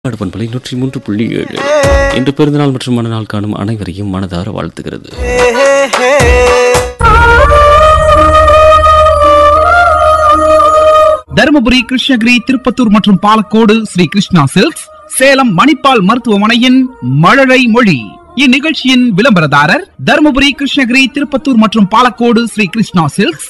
பண்பலை நூற்றி மூன்று புள்ளி ஏழு இன்று பிறந்தநாள் மற்றும் மனநாள் காணும் அனைவரையும் மனதார வாழ்த்துகிறது தருமபுரி கிருஷ்ணகிரி திருப்பத்தூர் மற்றும் பாலக்கோடு ஸ்ரீ கிருஷ்ணா சில்க்ஸ் சேலம் மணிப்பால் மருத்துவமனையின் மழலை மொழி இந்நிகழ்ச்சியின் விளம்பரதாரர் தருமபுரி கிருஷ்ணகிரி திருப்பத்தூர் மற்றும் பாலக்கோடு ஸ்ரீ கிருஷ்ணா சில்க்ஸ்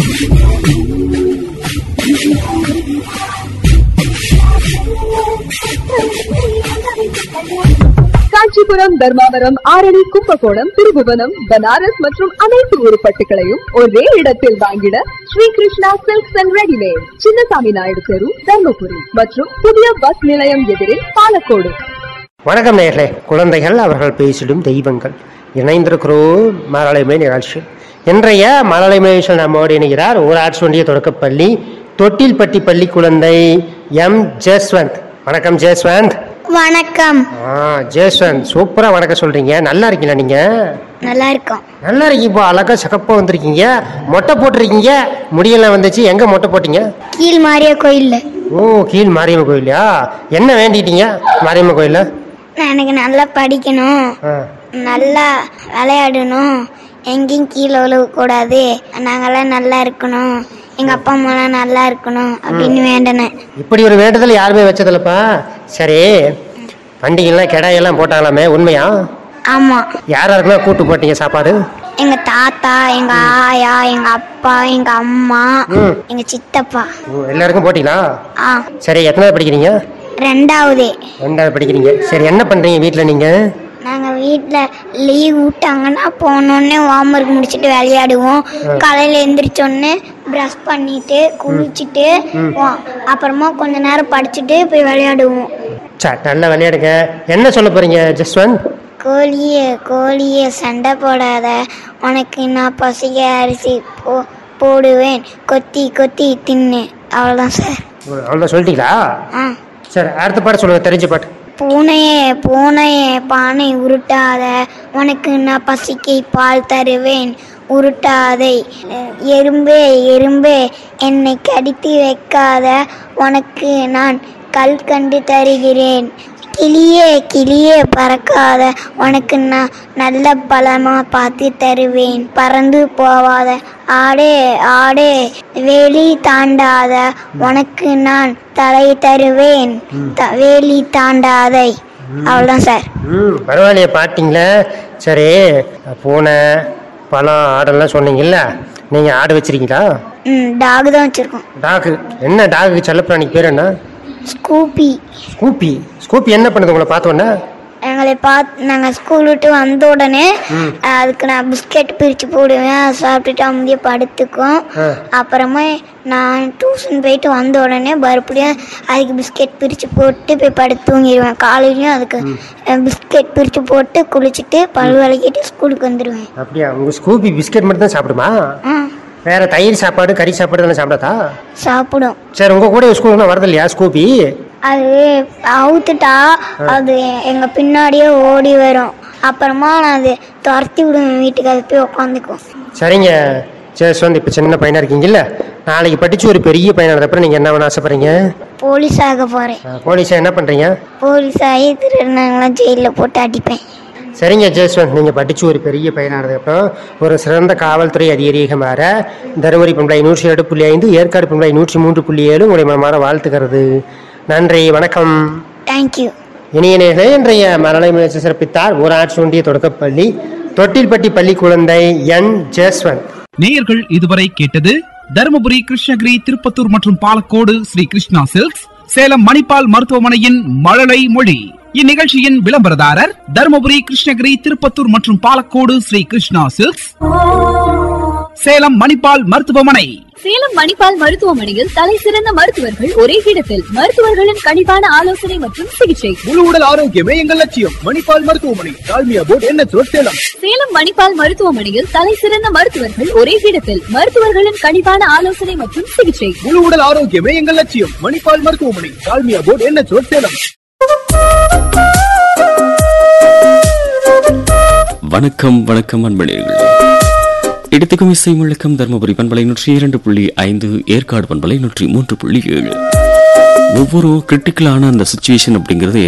காஞ்சிபுரம் தர்மாவரம் ஆரணி கும்பகோணம் திருபுவனம் பனாரஸ் மற்றும் அனைத்து உருப்பட்டுகளையும் ஒரே இடத்தில் வாங்கிட Sri Krishna Silks and readymade Chinnasamy Naidu தெரு தர்மபுரி மற்றும் புதிய பஸ் நிலையம் எதிரில் பாலக்கோடு வணக்கம் நேர்களே குழந்தைகள் அவர்கள் பேசிடும் தெய்வங்கள் இணைந்திருக்கிறோம் மரலைமை நிகழ்ச்சி இன்றைய மரலைமை நிகழ்ச்சியில் நம்மோடு இணைகிறார் ஊராட்சி ஒன்றிய தொடக்கப்பள்ளி தொட்டில்பட்டி பள்ளி குழந்தை எம் ஜெஸ்வந்த் வணக்கம் ஜெஸ்வந்த் வணக்கம் ஆ ஜெஸ்வந்த் சூப்பராக வணக்கம் சொல்றீங்க நல்லா இருக்கீங்களா நீங்க நல்லா இருக்கோம் நல்லா இருக்கீங்க இப்போ அழகா சிகப்பாக வந்திருக்கீங்க மொட்டை போட்டிருக்கீங்க முடியெல்லாம் வந்துச்சு எங்க மொட்டை போட்டீங்க கீழ் மாறிய கோயில்ல ஓ கீழ் மாரியம்மன் கோயிலையா என்ன வேண்டிட்டீங்க மாரியம்மன் கோயிலில் நான் எனக்கு நல்லா படிக்கணும் ஆ நல்லா விளையாடணும் எங்கேயும் கீழே விழுகக்கூடாது நாங்கெல்லாம் நல்லா இருக்கணும் எங்க அப்பா அம்மாலாம் நல்லா இருக்கணும் அப்படின்னு வேண்டினேன் இப்படி ஒரு வேண்டுதல் யாருமே வச்சதில்லப்பா சரி பண்டிகைலாம் கிடாயெல்லாம் போட்டாங்களாமே உண்மையா ஆமா யார் யாருக்கெல்லாம் கூட்டு போட்டீங்க சாப்பாடு எங்க தாத்தா எங்க ஆயா எங்க அப்பா எங்க அம்மா ம். எங்க சித்தப்பா ஓ, எல்லாருக்கும் போட்டீங்களா ஆ சரி எத்தனாவது படிக்கிறீங்க ரெண்டாவது ரெண்டாவது படிக்கிறீங்க சரி என்ன பண்றீங்க வீட்டில் நீங்க நாங்க வீட்ல லீவ் விட்டாங்கன்னா போனோடனே ஹோம்ஒர்க் முடிச்சுட்டு விளையாடுவோம் காலையில எந்திரிச்சோடனே ப்ரஷ் பண்ணிட்டு குளிச்சுட்டு வா- அப்புறமா கொஞ்ச நேரம் படிச்சுட்டு போய் விளையாடுவோம் சரி நல்லா விளையாடுங்க என்ன சொல்ல போறீங்க ஜஸ்வந்த் கோழியே கோழியே சண்டை போடாத உனக்கு நான் பசிக்க அரிசி போ போடுவேன் கொத்தி கொத்தி தின்னு அவ்வளோதான் சார் அவ்வளோ சொல்லிட்டீங்களா ஆ சரி அடுத்த பாட்டு சொல்லுங்க தெரிஞ்ச பாட்டு பூனையே பூனையே பானை உருட்டாத உனக்கு நான் பசிக்கு பால் தருவேன் உருட்டாதை எறும்பே எறும்பே என்னை கடித்து வைக்காத உனக்கு நான் கல் கண்டு தருகிறேன் கிளியே கிளியே பறக்காத உனக்கு நான் நல்ல பழமா பார்த்து தருவேன் பறந்து போவாத ஆடே ஆடே வேலி தாண்டாத உனக்கு நான் தலை தருவேன் த- வேலி தாண்டாதை அவ்வளோதான் சார் ம் பரவாயில்லையே பாட்டிங்களே சரி பூனை பழம் ஆடெல்லாம் சொன்னீங்கல்ல நீங்கள் ஆடு வச்சிருக்கீங்களா ம் டாக் தான் வச்சுருக்கோம் டாகு என்ன டாகுக்கு செல்லப்பிராணிக்கு பேர் என்ன ஸ்கூப்பி ஸ்கூப்பி ஸ்கூப்பி என்ன பண்ணுது உங்களை பார்த்தோன்னே எங்களை பார்த்து நாங்கள் ஸ்கூல் விட்டு வந்த உடனே அதுக்கு நான் பிஸ்கெட் பிரித்து போடுவேன் அதை சாப்பிட்டுட்டு அமைதியாக படுத்துக்கும் ஆ. அப்புறமா நான் டியூஷன் போயிட்டு வந்த உடனே மறுபடியும் அதுக்கு பிஸ்கெட் பிரித்து போட்டு போய் படுத்து தூங்கிடுவேன் காலையிலையும் அதுக்கு பிஸ்கெட் பிரித்து போட்டு குளிச்சுட்டு பல் விளக்கிட்டு ஸ்கூலுக்கு வந்துடுவேன் அப்படியா உங்கள் ஸ்கூபி பிஸ்கெட் மட்டும் தான் சாப்பிடுமா ஆ வேற தயிர் சாப்பாடு கறி சாப்பாடு எல்லாம் சாப்பிடாதா சாப்பிடும் சரி உங்கள் கூட ஸ்கூலுக்கு வரது இல்லையா ஸ்கூபி அது அவுத்துட்டா அது எங்க பின்னாடியே ஓடி வரும் அப்புறமா நான் அது துரத்தி விடுவேன் வீட்டுக்கு அது போய் உட்காந்துக்கும் சரிங்க சரி வந்து இப்போ சின்ன பையனாக இருக்கீங்கல்ல நாளைக்கு படித்து ஒரு பெரிய பையனானது அப்புறம் நீங்கள் என்ன பண்ண ஆசைப்படுறீங்க போலீஸ் ஆக போறேன் போலீஸாக என்ன பண்ணுறீங்க போலீஸ் ஆகி திருநாங்களாம் ஜெயிலில் போட்டு அடிப்பேன் சரிங்க ஜெயஸ்வந்த் நீங்கள் படித்து ஒரு பெரிய பையனானதுக்கப்புறம் ஒரு சிறந்த காவல்துறை அதிகாரியாக மாற தருமபுரி பண்பலை நூற்றி ஏழு புள்ளி ஐந்து ஏற்காடு பண்பலை நூற்றி மூன்று புள்ளி ஏழு உங்களுடைய மனமாற வாழ்த்துக்கிறது நன்றி வணக்கம் தேங்க்யூ இனிய நேர்களே இன்றைய மரலை முயற்சி சிறப்பித்தார் ஊராட்சி ஒன்றிய தொடக்கப்பள்ளி தொட்டில்பட்டி பள்ளி குழந்தை என் ஜெயஸ்வந்த் நேயர்கள் இதுவரை கேட்டது தருமபுரி கிருஷ்ணகிரி திருப்பத்தூர் மற்றும் பாலக்கோடு ஸ்ரீ கிருஷ்ணா சில்க்ஸ் சேலம் மணிப்பால் மருத்துவமனையின் மழலை மொழி இந்நிகழ்ச்சியின் விளம்பரதாரர் தருமபுரி கிருஷ்ணகிரி திருப்பத்தூர் மற்றும் பாலக்கோடு ஸ்ரீ கிருஷ்ணா சில்க்ஸ் சேலம் மணிப்பால் மருத்துவமனை சேலம் மணிப்பால் மருத்துவமனையில் தலை சிறந்த மருத்துவர்கள் ஒரே இடத்தில் மருத்துவர்களின் கனிவான ஆலோசனை மற்றும் சிகிச்சை முழு உடல் ஆரோக்கியமே எங்கள் லட்சியம் மணிப்பால் மருத்துவமனை டால்மியா போர்ட் என்ன சேலம் சேலம் மணிப்பால் மருத்துவமனையில் தலை சிறந்த மருத்துவர்கள் ஒரே இடத்தில் மருத்துவர்களின் கனிவான ஆலோசனை மற்றும் சிகிச்சை முழு உடல் ஆரோக்கியமே எங்கள் லட்சியம் மணிப்பால் மருத்துவமனை டால்மியா போர்ட் என்ன சேலம் வணக்கம் வணக்கம் அன்பழர்களே இடத்துக்கும் இசை முழக்கம் தருமபுரி பண்பலை நூற்றி இரண்டு புள்ளி ஐந்து ஏற்காடு பண்பலை நூற்றி மூன்று புள்ளி ஏழு ஒவ்வொரு கிரிட்டிக்கலான அந்த சுச்சுவேஷன் அப்படிங்கிறது